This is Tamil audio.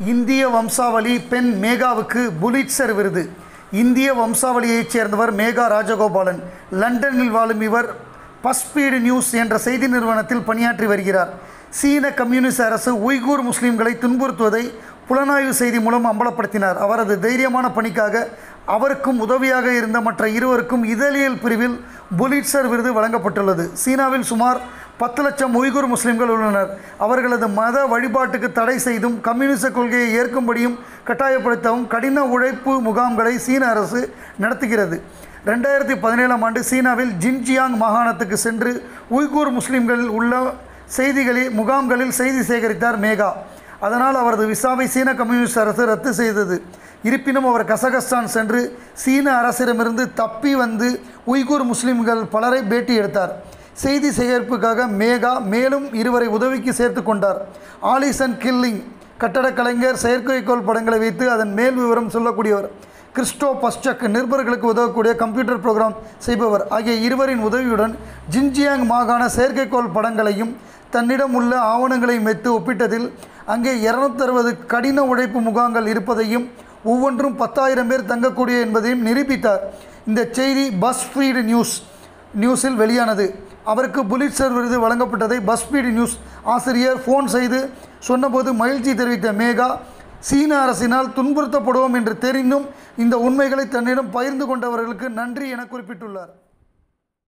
இந்திய வம்சாவளி பெண் மேகாவுக்கு புலிட்சர் விருது இந்திய வம்சாவளியைச் சேர்ந்தவர் மேகா ராஜகோபாலன் லண்டனில் வாழும் இவர் பஸ்பீடு நியூஸ் என்ற செய்தி நிறுவனத்தில் பணியாற்றி வருகிறார் சீன கம்யூனிஸ்ட் அரசு உய்கூர் முஸ்லிம்களை துன்புறுத்துவதை புலனாய்வு செய்தி மூலம் அம்பலப்படுத்தினார் அவரது தைரியமான பணிக்காக அவருக்கும் உதவியாக இருந்த மற்ற இருவருக்கும் இதழியல் பிரிவில் புலிட்சர் விருது வழங்கப்பட்டுள்ளது சீனாவில் சுமார் பத்து லட்சம் உய்குர் முஸ்லிம்கள் உள்ளனர் அவர்களது மத வழிபாட்டுக்கு தடை செய்தும் கம்யூனிச கொள்கையை ஏற்கும்படியும் கட்டாயப்படுத்தவும் கடின உழைப்பு முகாம்களை சீன அரசு நடத்துகிறது ரெண்டாயிரத்தி பதினேழாம் ஆண்டு சீனாவில் ஜின்ஜியாங் மாகாணத்துக்கு சென்று உய்கூர் முஸ்லிம்கள் உள்ள செய்திகளில் முகாம்களில் செய்தி சேகரித்தார் மேகா அதனால் அவரது விசாவை சீன கம்யூனிஸ்ட் அரசு ரத்து செய்தது இருப்பினும் அவர் கசகஸ்தான் சென்று சீன அரசிடமிருந்து தப்பி வந்து உய்கூர் முஸ்லிம்கள் பலரை பேட்டி எடுத்தார் செய்தி சேகரிப்புக்காக மேகா மேலும் இருவரை உதவிக்கு சேர்த்து கொண்டார் ஆலிசன் கில்லிங் கட்டடக் கலைஞர் செயற்கைக்கோள் படங்களை வைத்து அதன் மேல் விவரம் சொல்லக்கூடியவர் கிறிஸ்டோ பஸ்டக் நிருபர்களுக்கு உதவக்கூடிய கம்ப்யூட்டர் ப்ரோக்ராம் செய்பவர் ஆகிய இருவரின் உதவியுடன் ஜின்ஜியாங் மாகாண செயற்கைக்கோள் படங்களையும் தன்னிடம் உள்ள ஆவணங்களையும் வைத்து ஒப்பிட்டதில் அங்கே இருநூத்தறுபது கடின உழைப்பு முகாங்கள் இருப்பதையும் ஒவ்வொன்றும் பத்தாயிரம் பேர் தங்கக்கூடிய என்பதையும் நிரூபித்தார் இந்த செய்தி பஸ்ஃபீடு நியூஸ் நியூஸில் வெளியானது அவருக்கு புலிட்சர் விருது வழங்கப்பட்டதை பஸ்பீடு நியூஸ் ஆசிரியர் ஃபோன் செய்து சொன்னபோது மகிழ்ச்சி தெரிவித்த மேகா சீன அரசினால் துன்புறுத்தப்படுவோம் என்று தெரிந்தும் இந்த உண்மைகளை தன்னிடம் பகிர்ந்து கொண்டவர்களுக்கு நன்றி என குறிப்பிட்டுள்ளார்